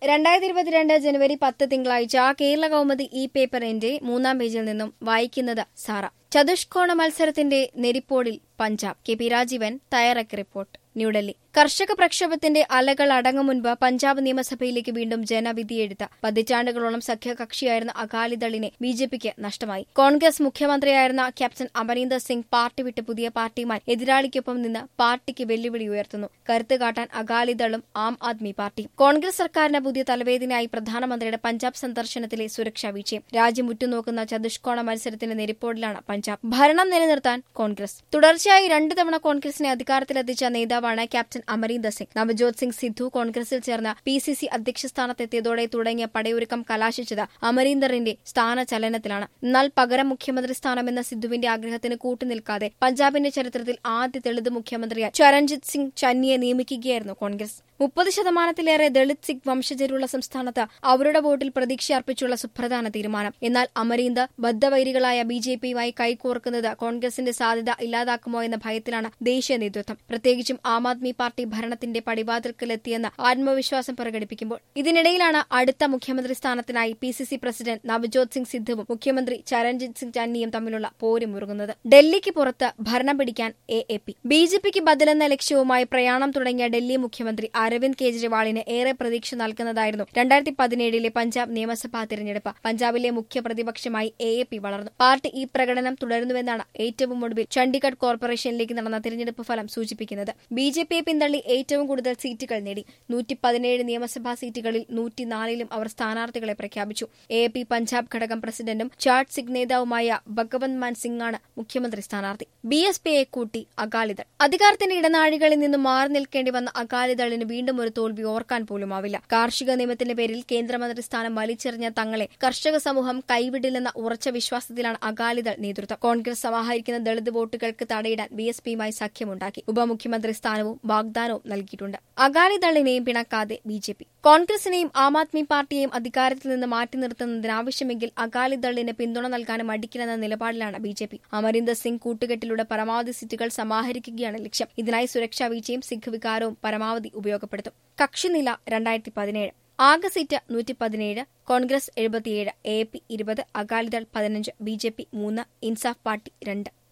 രണ്ടായിരത്തി ഇരുപത്തിരണ്ട് ജനുവരി പത്ത് തിങ്കളാഴ്ച കേരള കൗമുദി ഈ പേപ്പറിന്റെ മൂന്നാം പേജിൽ നിന്നും വായിക്കുന്നത് സാറ ചതുഷ്കോണ മത്സരത്തിന്റെ നെരിപ്പോടിൽ പഞ്ചാബ് കെ പി രാജീവൻ തയ്യാറാക്കിയ റിപ്പോർട്ട് ന്യൂഡൽഹി കർഷക പ്രക്ഷോഭത്തിന്റെ അലകൾ അടങ്ങും മുൻപ് പഞ്ചാബ് നിയമസഭയിലേക്ക് വീണ്ടും ജനവിധിയെടുത്ത പതിറ്റാണ്ടുകളോളം സഖ്യകക്ഷിയായിരുന്ന അകാലിദളിനെ ബി ജെ പിക്ക് നഷ്ടമായി കോൺഗ്രസ് മുഖ്യമന്ത്രിയായിരുന്ന ക്യാപ്റ്റൻ അമരീന്ദർ സിംഗ് പാർട്ടി വിട്ട് പുതിയ പാർട്ടിയുമായി എതിരാളിക്കൊപ്പം നിന്ന് പാർട്ടിക്ക് വെല്ലുവിളി ഉയർത്തുന്നു കരുത്ത് കാട്ടാൻ അകാലിദളും ആം ആദ്മി പാർട്ടിയും കോൺഗ്രസ് സർക്കാരിന് പുതിയ തലവേദിനായി പ്രധാനമന്ത്രിയുടെ പഞ്ചാബ് സന്ദർശനത്തിലെ സുരക്ഷാ വീഴ്ചയും രാജ്യം ഉറ്റുനോക്കുന്ന ചതുഷ്കോണ മത്സരത്തിന്റെ നെരിപ്പോടിലാണ് പഞ്ചാബ് ഭരണം നിലനിർത്താൻ കോൺഗ്രസ് തുടർച്ചയായി രണ്ടു തവണ കോൺഗ്രസിനെ അധികാരത്തിലെത്തിച്ച നേതാവാണ് ക്യാപ്റ്റൻ അമരീന്ദർ സിംഗ് നവജോത് സിംഗ് സിദ്ധു കോൺഗ്രസിൽ ചേർന്ന് പി സി സി അധ്യക്ഷ സ്ഥാനത്തെത്തിയതോടെ തുടങ്ങിയ പടയൊരുക്കം കലാശിച്ചത് അമരീന്ദറിന്റെ സ്ഥാനചലനത്തിലാണ് എന്നാൽ പകരം മുഖ്യമന്ത്രി സ്ഥാനമെന്ന സിദ്ധുവിന്റെ ആഗ്രഹത്തിന് കൂട്ടുനിൽക്കാതെ പഞ്ചാബിന്റെ ചരിത്രത്തിൽ ആദ്യ ദളിത് മുഖ്യമന്ത്രിയായി ചരൺജിത് സിംഗ് ചന്നിയെ നിയമിക്കുകയായിരുന്നു കോൺഗ്രസ് മുപ്പത് ശതമാനത്തിലേറെ ദളിത് സിഖ് വംശജരുള്ള സംസ്ഥാനത്ത് അവരുടെ വോട്ടിൽ പ്രതീക്ഷ അർപ്പിച്ചുള്ള സുപ്രധാന തീരുമാനം എന്നാൽ അമരീന്ദർ ബദ്ധവൈരികളായ ബി ജെ പിയുമായി കൈകോർക്കുന്നത് കോൺഗ്രസിന്റെ സാധ്യത ഇല്ലാതാക്കുമോ എന്ന ഭയത്തിലാണ് ദേശീയ നേതൃത്വം പ്രത്യേകിച്ചും ആം ആദ്മി പാർട്ടി ഭരണത്തിന്റെ പടിവാതിൽക്കലെത്തിയെന്ന് ആത്മവിശ്വാസം പ്രകടിപ്പിക്കുമ്പോൾ ഇതിനിടയിലാണ് അടുത്ത മുഖ്യമന്ത്രി സ്ഥാനത്തിനായി P C C president Navjot Singh സിദ്ധുവും മുഖ്യമന്ത്രി ചരൺജിത് സിംഗ് ചന്നിയും തമ്മിലുള്ള പോരുമുറുകുന്നത് ഡൽഹിക്ക് പുറത്ത് ഭരണം പിടിക്കാൻ A A P B J പിക്ക് ബദലെന്ന ലക്ഷ്യവുമായി പ്രയാണം തുടങ്ങിയ ഡൽഹി മുഖ്യമന്ത്രി അരവിന്ദ് കെജ്രിവാളിന് ഏറെ പ്രതീക്ഷ നൽകുന്നതായിരുന്നു രണ്ടായിരത്തി പതിനേഴിലെ പഞ്ചാബ് നിയമസഭാ തിരഞ്ഞെടുപ്പ് പഞ്ചാബിലെ മുഖ്യ പ്രതിപക്ഷമായി എ എ പി വളർന്നു പാർട്ടി ഈ പ്രകടനം തുടരുന്നുവെന്നാണ് ഏറ്റവും ഒടുവിൽ ചണ്ഡിഗഡ് കോർപ്പറേഷനിലേക്ക് നടന്ന തിരഞ്ഞെടുപ്പ് ഫലം സൂചിപ്പിക്കുന്നത് ബി ജെ പിയെ പിന്തള്ളി ഏറ്റവും കൂടുതൽ സീറ്റുകൾ നേടി നൂറ്റി പതിനേഴ് നിയമസഭാ സീറ്റുകളിൽ നൂറ്റിനാലിലും അവർ സ്ഥാനാർത്ഥികളെ പ്രഖ്യാപിച്ചു എ പി പഞ്ചാബ് ഘടകം പ്രസിഡന്റും ചാട്ട് സിംഗ് നേതാവുമായ ഭഗവന്ത് മാൻ സിംഗ് ആണ് മുഖ്യമന്ത്രി സ്ഥാനാർത്ഥി ബി എസ് പിയെ കൂട്ടി അകാലിദൾ അധികാരത്തിന്റെ ഇടനാഴികളിൽ നിന്ന് മാറി നിൽക്കേണ്ടി വന്ന അകാലിദളിന് വീണ്ടും ഒരു തോൽവി ഓർക്കാൻ പോലുമാവില്ല കാർഷിക നിയമത്തിന്റെ പേരിൽ കേന്ദ്രമന്ത്രി സ്ഥാനം വലിച്ചെറിഞ്ഞ തങ്ങളെ കർഷക സമൂഹം കൈവിടില്ലെന്ന ഉറച്ച വിശ്വാസത്തിലാണ് അകാലിദൾ നേതൃത്വം കോൺഗ്രസ് സമാഹരിക്കുന്ന ദളിത് വോട്ടുകൾക്ക് തടയിടാൻ ബി എസ് പിയുമായി സഖ്യമുണ്ടാക്കി ഉപമുഖ്യമന്ത്രി സ്ഥാനവും വാഗ്ദാനവും നൽകിയിട്ടുണ്ട് അകാലിദളിനെയും പിണക്കാതെ ബി ജെ പി കോൺഗ്രസിനെയും ആം ആദ്മി പാർട്ടിയെയും അധികാരത്തിൽ നിന്ന് മാറ്റി നിർത്തുന്നതിനാവശ്യമെങ്കിൽ അകാലിദളിന് പിന്തുണ നൽകാനും മടിക്കില്ലെന്ന നിലപാടിലാണ് B J P Amarinder Singh കൂട്ടുകെട്ടിലൂടെ പരമാവധി സീറ്റുകൾ സമാഹരിക്കുകയാണ് ലക്ഷ്യം ഇതിനായി സുരക്ഷാ വീഴ്ചയും സിഖ് വികാരവും പരമാവധി ഉപയോഗപ്പെടുത്തും കക്ഷിനില രണ്ടായിരത്തി പതിനേഴ് ആകെ സീറ്റ് നൂറ്റി പതിനേഴ് കോൺഗ്രസ് എഴുപത്തിയേഴ് എ പി ഇരുപത് അകാലിദൾ പതിനഞ്ച് ബി ജെ പി മൂന്ന് ഇൻസാഫ് പാർട്ടി രണ്ട്